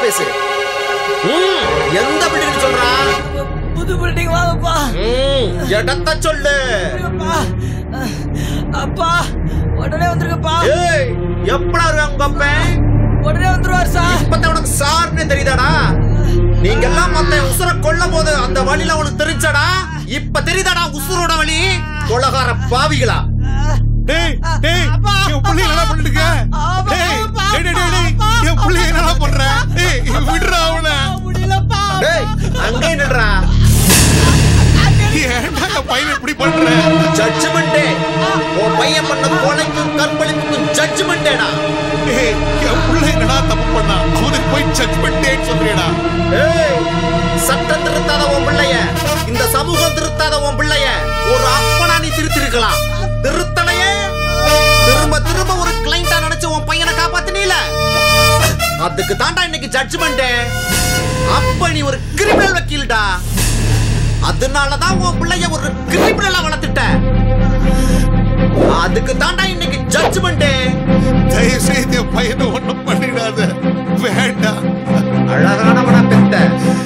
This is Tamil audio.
பேசு ம், எந்த பில்டிங் சொல்றா புது பில்டிங் வாங்கப்பா ம், இடத்த சொல்லு அப்பா அப்பா உடனே வந்துருங்கப்பா ஏய் எப்படா வருவாங்க உங்க அப்பன் உடனே வந்துருவார் சார் இப்பதான் உனக்கு சார்னு தெரியுதாடா நீங்க எல்லாம் மத்த உசுர கொல்லும் போது அந்த வழியில உனக்கு தெரிஞ்சடா இப்ப தெரியுதாடா உசுரோட வழி கொலகார பாவிகளா டேய் டேய் அப்பா, என் புள்ளை என்ன பண்ணிட்டுக்க அப்பா, டேய் அப்பா, டேய் டேய் டேய், டேய் அப்பா, என் புள்ளை என்ன பண்ற டேய் விடுறா அவன முடியலப்பா டேய் அங்கே நின்றா ஏன்டா என் பையன் இப்படி பண்ற ஜட்ஜ்மெண்டே உன் பையன் பண்ண கொலைக்கும் கற்பழிப்புக்கும் ஜட்ஜ்மெண்டேடா டேய் என் புள்ளை என்னடா தப்பு பண்ணா அவனுக்கு போய் ஜட்மெண்ட் டேட் சொல்றியடா ஏய் சட்டம் திருத்தாத உன் பிள்ளைய இந்த சமூகம் திருத்தாத உன் பிள்ளைய ஒரு அப்பனா நீ திருத்திருக்கலாம் திருத்தலையே திரும்ப திரும்ப ஒரு கிளைண்டா நினைச்சு உன் பையனை காப்பாத்தினீல அதுக்கு தாண்டா இன்னைக்கு ஜட்ஜ்மெண்ட் அப்ப நீ ஒரு கிரிமினல் வக்கீல்டா அதனாலதான் உன் பிள்ளைய ஒரு கிரிமினலா வளர்த்துட்ட அதுக்கு தாண்டா இன்னைக்கு ஜட்ஜ்மெண்ட் தயவு செய்து என் பையனை ஒண்ணும் பண்ணிடாத வேண்டாம் அழகானவனா பெத்த